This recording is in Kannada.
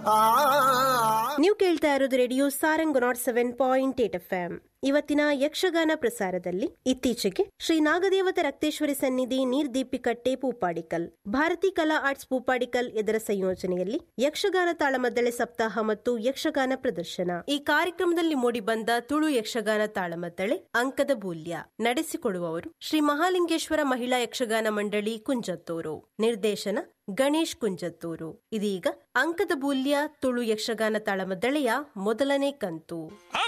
ನೀವು ಕೇಳ್ತಾ ಇರೋದು radio Sarang nought seven point eight F M ಇವತ್ತಿನ ಯಕ್ಷಗಾನ ಪ್ರಸಾರದಲ್ಲಿ ಇತ್ತೀಚೆಗೆ ಶ್ರೀ ನಾಗದೇವತ ರಕ್ತೇಶ್ವರಿ ಸನ್ನಿಧಿ ನೀರ್ದೀಪಿಕಟ್ಟೆ ಪೂಪಾಡಿಕಲ್ ಭಾರತಿ ಕಲಾ ಆರ್ಟ್ಸ್ ಪೂಪಾಡಿಕಲ್ ಇದರ ಸಂಯೋಜನೆಯಲ್ಲಿ ಯಕ್ಷಗಾನ ತಾಳಮದ್ದಳೆ ಸಪ್ತಾಹ ಮತ್ತು ಯಕ್ಷಗಾನ ಪ್ರದರ್ಶನ ಈ ಕಾರ್ಯಕ್ರಮದಲ್ಲಿ ಮೂಡಿಬಂದ ತುಳು ಯಕ್ಷಗಾನ ತಾಳಮದ್ದಳೆ ಅಂಕದ ಬೂಲ್ಯ ನಡೆಸಿಕೊಡುವವರು ಶ್ರೀ ಮಹಾಲಿಂಗೇಶ್ವರ ಮಹಿಳಾ ಯಕ್ಷಗಾನ ಮಂಡಳಿ ಕುಂಜತ್ತೂರು ನಿರ್ದೇಶನ ಗಣೇಶ್ ಕುಂಜತ್ತೂರು ಇದೀಗ ಅಂಕದ ಬೂಲ್ಯ ತುಳು ಯಕ್ಷಗಾನ ತಾಳಮದ್ದಳೆಯ ಮೊದಲನೇ ಕಂತು ಆ